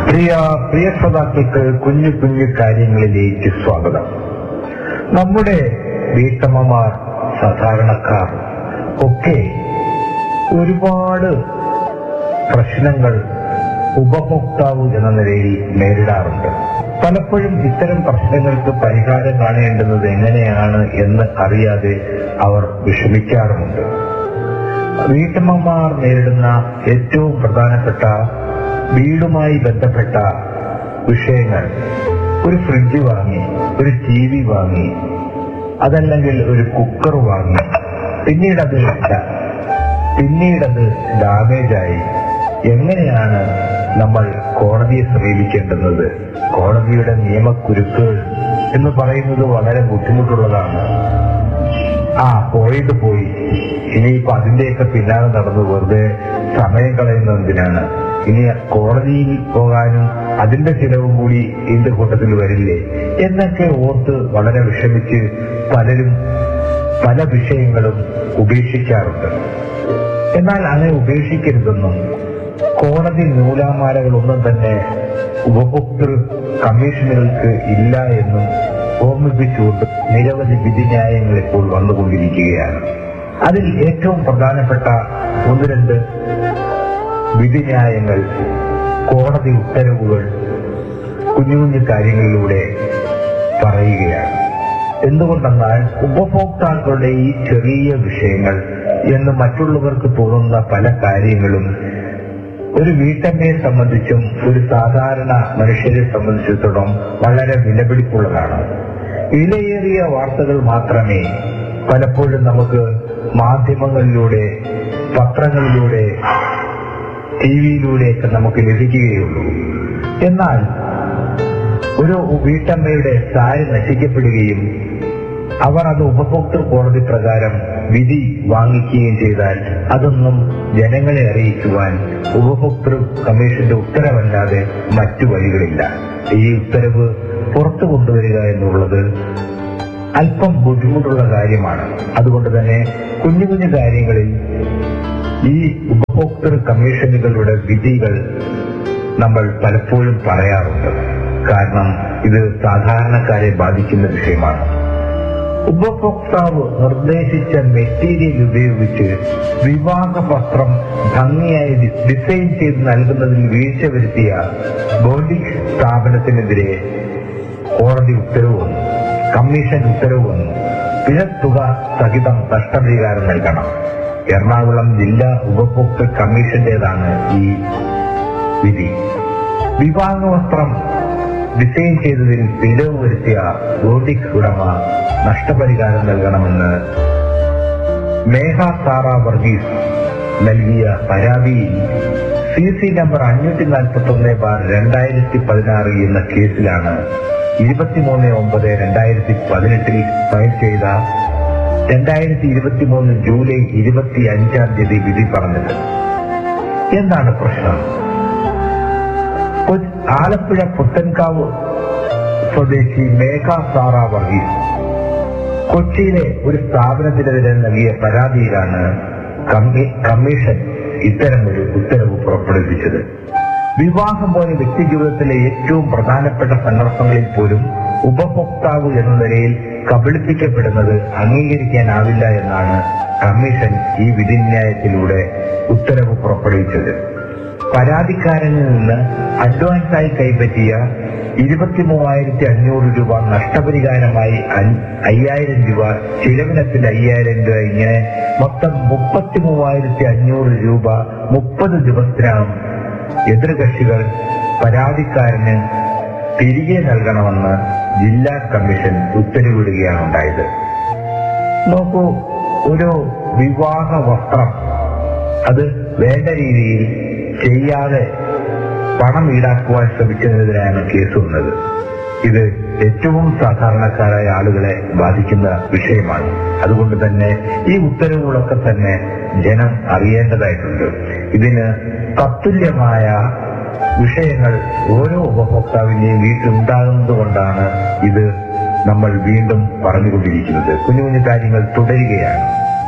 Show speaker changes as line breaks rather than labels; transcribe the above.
പ്രിയ പ്രിയ ശ്രോതാക്കൾക്ക് കുഞ്ഞു കുഞ്ഞു കാര്യങ്ങളിലേക്ക് സ്വാഗതം നമ്മുടെ വീട്ടമ്മമാർ സാധാരണക്കാർ ഒക്കെ ഒരുപാട് പ്രശ്നങ്ങൾ ഉപഭോക്താവ് എന്ന നിലയിൽ നേരിടാറുണ്ട് പലപ്പോഴും ഇത്തരം പ്രശ്നങ്ങൾക്ക് പരിഹാരം കാണേണ്ടുന്നത് എങ്ങനെയാണ് എന്ന് അറിയാതെ അവർ വിഷമിക്കാറുമുണ്ട് വീട്ടമ്മമാർ നേരിടുന്ന ഏറ്റവും പ്രധാനപ്പെട്ട വീടുമായി ബന്ധപ്പെട്ട വിഷയങ്ങൾ ഒരു ഫ്രിഡ്ജ് വാങ്ങി ഒരു ടി വി വാങ്ങി അതല്ലെങ്കിൽ ഒരു കുക്കർ വാങ്ങി പിന്നീട് അത് ഡ- പിന്നീട് അത് ഡാമേജായി എങ്ങനെയാണ് നമ്മൾ കോടതിയെ സമീപിക്കേണ്ടുന്നത് കോടതിയുടെ നിയമക്കുരുക്കുകൾ എന്ന് പറയുന്നത് വളരെ ബുദ്ധിമുട്ടുള്ളതാണ് ആ പോയത് പോയി ഇനിയിപ്പോ അതിന്റെയൊക്കെ പിന്നാലെ നടന്നു വെറുതെ സമയം കളയുന്നത് എന്തിനാണ് ഇനി കോടതിയിൽ പോകാനും അതിന്റെ ചിലവും കൂടി ഇതിന്റെ കൂട്ടത്തിൽ വരില്ലേ എന്നൊക്കെ ഓർത്ത് വളരെ വിഷമിച്ച് പലരും പല വിഷയങ്ങളും ഉപേക്ഷിക്കാറുണ്ട് എന്നാൽ അങ്ങനെ ഉപേക്ഷിക്കരുതെന്നും കോടതി നൂലാമാലകളൊന്നും തന്നെ ഉപഭോക്തൃ കമ്മീഷനുകൾക്ക് ഇല്ല എന്നും ഓർമ്മിപ്പിച്ചുകൊണ്ട് നിരവധി വിധിന്യായങ്ങൾ ഇപ്പോൾ വന്നുകൊണ്ടിരിക്കുകയാണ് അതിൽ ഏറ്റവും പ്രധാനപ്പെട്ട ഒന്ന് രണ്ട് വിധിന്യായങ്ങൾ കോടതി ഉത്തരവുകൾ കുഞ്ഞു കുഞ്ഞു കാര്യങ്ങളിലൂടെ പറയുകയാണ് എന്തുകൊണ്ടെന്നാൽ ഉപഭോക്താക്കളുടെ ഈ ചെറിയ വിഷയങ്ങൾ എന്ന് മറ്റുള്ളവർക്ക് തോന്നുന്ന പല കാര്യങ്ങളും ഒരു വീട്ടമ്മയെ സംബന്ധിച്ചും ഒരു സാധാരണ മനുഷ്യരെ സംബന്ധിച്ചിടത്തോളം വളരെ വിലപിടിപ്പുള്ളതാണ് വിലയേറിയ വാർത്തകൾ മാത്രമേ പലപ്പോഴും നമുക്ക് മാധ്യമങ്ങളിലൂടെ പത്രങ്ങളിലൂടെ ടി വിയിലൂടെയൊക്കെ നമുക്ക് ലഭിക്കുകയുള്ളൂ എന്നാൽ ഒരു വീട്ടമ്മയുടെ സാരി നശിക്കപ്പെടുകയും അവർ അത് ഉപഭോക്തൃ കോടതി പ്രകാരം വിധി വാങ്ങിക്കുകയും ചെയ്താൽ അതൊന്നും ജനങ്ങളെ അറിയിക്കുവാൻ ഉപഭോക്തൃ കമ്മീഷന്റെ ഉത്തരവല്ലാതെ മറ്റു വഴികളില്ല ഈ ഉത്തരവ് പുറത്തു കൊണ്ടുവരിക എന്നുള്ളത് അല്പം ബുദ്ധിമുട്ടുള്ള കാര്യമാണ് അതുകൊണ്ട് തന്നെ കുഞ്ഞു കുഞ്ഞു കാര്യങ്ങളിൽ ഈ ഉപഭോക്തൃ കമ്മീഷനുകളുടെ വിധികൾ നമ്മൾ പലപ്പോഴും പറയാറുണ്ട് കാരണം ഇത് സാധാരണക്കാരെ ബാധിക്കുന്ന വിഷയമാണ് ഉപഭോക്താവ് നിർദ്ദേശിച്ച മെറ്റീരിയൽ ഉപയോഗിച്ച് വിവാഹ വസ്ത്രം ഭംഗിയായി ഡി- ഡിസൈൻ ചെയ്ത് നൽകുന്നതിൽ വീഴ്ച വരുത്തിയ ബോഡിക് സ്ഥാപനത്തിനെതിരെ കോടതി ഉത്തരവ് വന്നു കമ്മീഷൻ ഉത്തരവ് വന്നു പിഴത്തുക സഹിതം നഷ്ടപരിഹാരം നൽകണം എറണാകുളം ജില്ലാ ഉപഭോക്തൃ കമ്മീഷന്റേതാണ് ഈ വിധി വിവാഹ വസ്ത്രം ഡിസൈൻ ചെയ്തതിൽ പിഴവ് വരുത്തിയ ബോഡിക് ഉടമ നഷ്ടപരിഹാരം നൽകണമെന്ന് മേഘ സാറ വർഗീസ് നൽകിയ പരാതിയിൽ സി സി നമ്പർ അഞ്ഞൂറ്റി നാൽപ്പത്തി ഒന്ന് ബാർ രണ്ടായിരത്തി പതിനാറ് എന്ന കേസിലാണ് ഇരുപത്തിമൂന്ന് ഒമ്പത് രണ്ടായിരത്തി പതിനെട്ടിൽ ഫയൽ ചെയ്ത രണ്ടായിരത്തി ഇരുപത്തിമൂന്ന് ജൂലൈ ഇരുപത്തി അഞ്ചാം തീയതി വിധി പറഞ്ഞത് എന്താണ് പ്രശ്നം കൊ- ആലപ്പുഴ പുത്തൻകാവ് സ്വദേശി മേഘ സാറ വർഗീസ് കൊച്ചിയിലെ ഒരു സ്ഥാപനത്തിനെതിരെ നൽകിയ പരാതിയിലാണ് കമ്മി- കമ്മീഷൻ ഇത്തരമൊരു ഉത്തരവ് പുറപ്പെടുവിച്ചത് വിവാഹം പോലെ വ്യക്തി ജീവിതത്തിലെ ഏറ്റവും പ്രധാനപ്പെട്ട സന്ദർഭങ്ങളിൽ പോലും ഉപഭോക്താവ് എന്ന നിലയിൽ കബളിപ്പിക്കപ്പെടുന്നത് അംഗീകരിക്കാനാവില്ല എന്നാണ് കമ്മീഷൻ ഈ വിധിന്യായത്തിലൂടെ ഉത്തരവ് പുറപ്പെടുവിച്ചത് പരാതിക്കാരനിൽ നിന്ന് അഡ്വാൻസായി കൈപ്പറ്റിയ ഇരുപത്തി മൂവായിരത്തി അഞ്ഞൂറ് രൂപ നഷ്ടപരിഹാരമായി അൻ- അയ്യായിരം രൂപ ചിലവിനത്തിൽ അയ്യായിരം രൂപ ഇങ്ങനെ മൊത്തം മുപ്പത്തി മൂവായിരത്തി അഞ്ഞൂറ് രൂപ മുപ്പത് ദിവസത്തിനകം എതിർകക്ഷികൾ പരാതിക്കാരന് തിരികെ നൽകണമെന്ന് ജില്ലാ കമ്മീഷൻ ഉത്തരവിടുകയാണ് ഉണ്ടായത് നോക്കൂ ഒരു വിവാഹ വസ്ത്രം അത് വേണ്ട രീതിയിൽ ചെയ്യാതെ പണം ഈടാക്കുവാൻ ശ്രമിച്ചതിനെതിരെയാണ് കേസ് വന്നത് ഇത് ഏറ്റവും സാധാരണക്കാരായ ആളുകളെ ബാധിക്കുന്ന വിഷയമാണ് അതുകൊണ്ട് തന്നെ ഈ ഉത്തരവുകളൊക്കെ തന്നെ ജനം അറിയേണ്ടതായിട്ടുണ്ട് ഇതിന് തത്തുല്യമായ വിഷയങ്ങൾ ഓരോ ഉപഭോക്താവിന്റെയും വീട്ടിലുണ്ടാകുന്നത് കൊണ്ടാണ് ഇത് നമ്മൾ വീണ്ടും പറഞ്ഞുകൊണ്ടിരിക്കുന്നത് കുഞ്ഞു കുഞ്ഞു കാര്യങ്ങൾ തുടരുകയാണ്